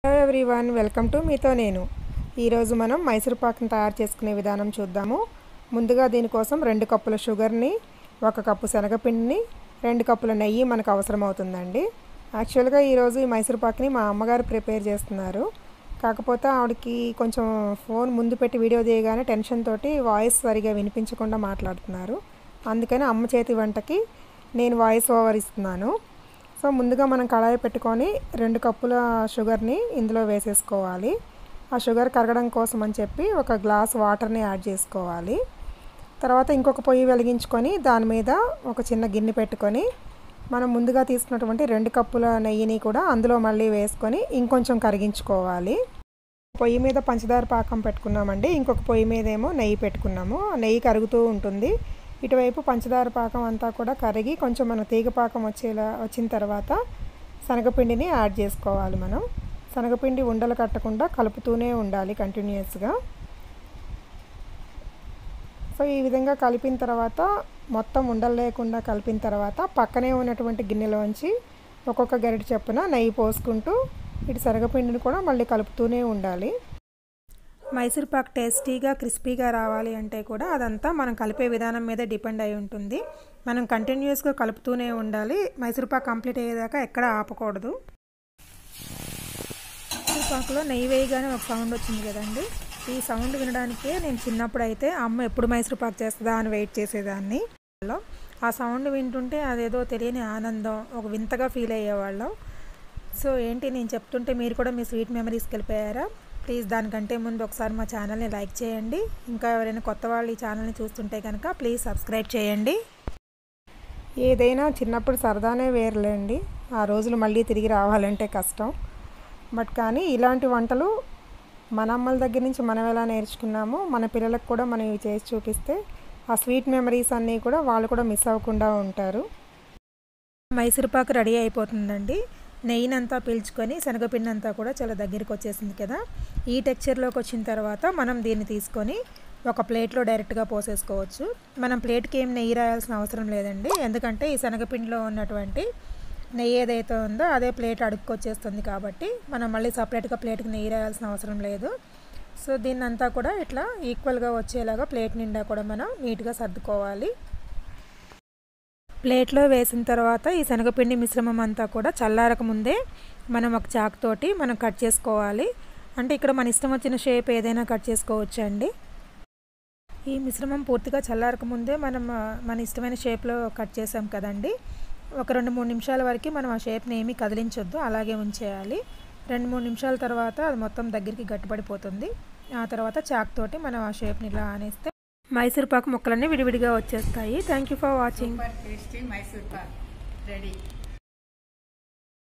hello everyone welcome to మీతో నేను ఈరోజు మనం మైసూర్ పాక్ని తయారు చేసుకునే విధానం చూద్దాము ముందుగా దీనికోసం రెండు కప్పుల షుగర్ని ఒక కప్పు శనగపిండిని రెండు కప్పుల నెయ్యి మనకు అవసరం అవుతుందండి యాక్చువల్గా ఈరోజు ఈ మైసూర్ పాక్ని మా అమ్మగారు ప్రిపేర్ చేస్తున్నారు కాకపోతే ఆవిడకి కొంచెం ఫోన్ ముందు పెట్టి వీడియో తీయగానే టెన్షన్ తోటి వాయిస్ సరిగా వినిపించకుండా మాట్లాడుతున్నారు అందుకని అమ్మ చేతి వంటకి నేను వాయిస్ ఓవర్ ఇస్తున్నాను సో ముందుగా మనం కళాయి పెట్టుకొని రెండు కప్పుల షుగర్ని ఇందులో వేసేసుకోవాలి ఆ షుగర్ కరగడం కోసం అని చెప్పి ఒక గ్లాస్ వాటర్ని యాడ్ చేసుకోవాలి తర్వాత ఇంకొక పొయ్యి వెలిగించుకొని దాని మీద ఒక చిన్న గిన్నె పెట్టుకొని మనం ముందుగా తీసుకున్నటువంటి రెండు కప్పుల నెయ్యిని కూడా అందులో మళ్ళీ వేసుకొని ఇంకొంచెం కరిగించుకోవాలి పొయ్యి మీద పంచదార పాకం పెట్టుకున్నామండి ఇంకొక పొయ్యి మీద ఏమో నెయ్యి పెట్టుకున్నాము నెయ్యి కరుగుతూ ఉంటుంది ఇటువైపు పంచదార పాకం అంతా కూడా కరిగి కొంచెం మన తీగ పాకం వచ్చేలా వచ్చిన తర్వాత శనగపిండిని యాడ్ చేసుకోవాలి మనం శనగపిండి ఉండలు కట్టకుండా కలుపుతూనే ఉండాలి కంటిన్యూస్గా సో ఈ విధంగా కలిపిన తర్వాత మొత్తం ఉండలు లేకుండా కలిపిన తర్వాత పక్కనే ఉన్నటువంటి గిన్నెలోంచి ఒక్కొక్క గరిటె చొప్పున నెయ్యి పోసుకుంటూ ఇటు శనగపిండిని కూడా మళ్ళీ కలుపుతూనే ఉండాలి మైసూర్ పాక్ టేస్టీగా క్రిస్పీగా రావాలి అంటే కూడా అదంతా మనం కలిపే విధానం మీద డిపెండ్ అయి ఉంటుంది మనం కంటిన్యూస్గా కలుపుతూనే ఉండాలి మైసూర్ పాక్ కంప్లీట్ అయ్యేదాకా ఎక్కడ ఆపకూడదు మైసూర్ పాక్లో నెయ్యి వేయగానే ఒక సౌండ్ వచ్చింది కదండి ఈ సౌండ్ వినడానికే నేను చిన్నప్పుడు అయితే అమ్మ ఎప్పుడు మైసూర్ పాక్ చేస్తుందా అని వెయిట్ చేసేదాన్ని ఆ సౌండ్ వింటుంటే అదేదో తెలియని ఆనందం ఒక వింతగా ఫీల్ అయ్యేవాళ్ళం సో ఏంటి నేను చెప్తుంటే మీరు కూడా మీ స్వీట్ మెమరీస్కి వెళ్ళిపోయారా ప్లీజ్ దానికంటే ముందు ఒకసారి మా ఛానల్ని లైక్ చేయండి ఇంకా ఎవరైనా కొత్త వాళ్ళు ఈ ఛానల్ని చూస్తుంటే కనుక ప్లీజ్ సబ్స్క్రైబ్ చేయండి ఏదైనా చిన్నప్పుడు సరదానే వేరులేండి ఆ రోజులు మళ్ళీ తిరిగి రావాలంటే కష్టం బట్ కానీ ఇలాంటి వంటలు మన అమ్మల దగ్గర నుంచి మనం ఎలా నేర్చుకున్నామో మన పిల్లలకు కూడా మనం ఇవి చేసి చూపిస్తే ఆ స్వీట్ మెమరీస్ అన్నీ కూడా వాళ్ళు కూడా మిస్ అవ్వకుండా ఉంటారు మైసూరుపాకు రెడీ అయిపోతుందండి నెయ్యినంతా పీల్చుకొని శనగపిండి అంతా కూడా చాలా దగ్గరికి వచ్చేసింది కదా ఈ టెక్చర్లోకి వచ్చిన తర్వాత మనం దీన్ని తీసుకొని ఒక ప్లేట్లో డైరెక్ట్గా పోసేసుకోవచ్చు మనం ప్లేట్కి ఏం నెయ్యి రాయాల్సిన అవసరం లేదండి ఎందుకంటే ఈ శనగపిండిలో ఉన్నటువంటి నెయ్యి ఏదైతే ఉందో అదే ప్లేట్ అడుక్కొచ్చేస్తుంది కాబట్టి మనం మళ్ళీ సపరేట్గా ప్లేట్కి నెయ్యి రాయాల్సిన అవసరం లేదు సో దీన్ని అంతా కూడా ఇట్లా ఈక్వల్గా వచ్చేలాగా ప్లేట్ నిండా కూడా మనం నీట్గా సర్దుకోవాలి ప్లేట్లో వేసిన తర్వాత ఈ శనగపిండి మిశ్రమం అంతా కూడా చల్లారక ముందే మనం ఒక చాక్ తోటి మనం కట్ చేసుకోవాలి అంటే ఇక్కడ మన ఇష్టం వచ్చిన షేప్ ఏదైనా కట్ చేసుకోవచ్చు అండి ఈ మిశ్రమం పూర్తిగా చల్లారక ముందే మనం మన ఇష్టమైన షేప్లో కట్ చేసాం కదండి ఒక రెండు మూడు నిమిషాల వరకు మనం ఆ షేప్ని ఏమీ కదిలించొద్దు అలాగే ఉంచేయాలి రెండు మూడు నిమిషాల తర్వాత అది మొత్తం దగ్గరికి గట్టిపడిపోతుంది ఆ తర్వాత చాక్ తోటి మనం ఆ షేప్ని ఇలా ఆనేస్తే మైసూర్ పాక్ ముక్కలన్నీ విడివిడిగా వచ్చేస్తాయి thank you for watching tasty Mysore pak ready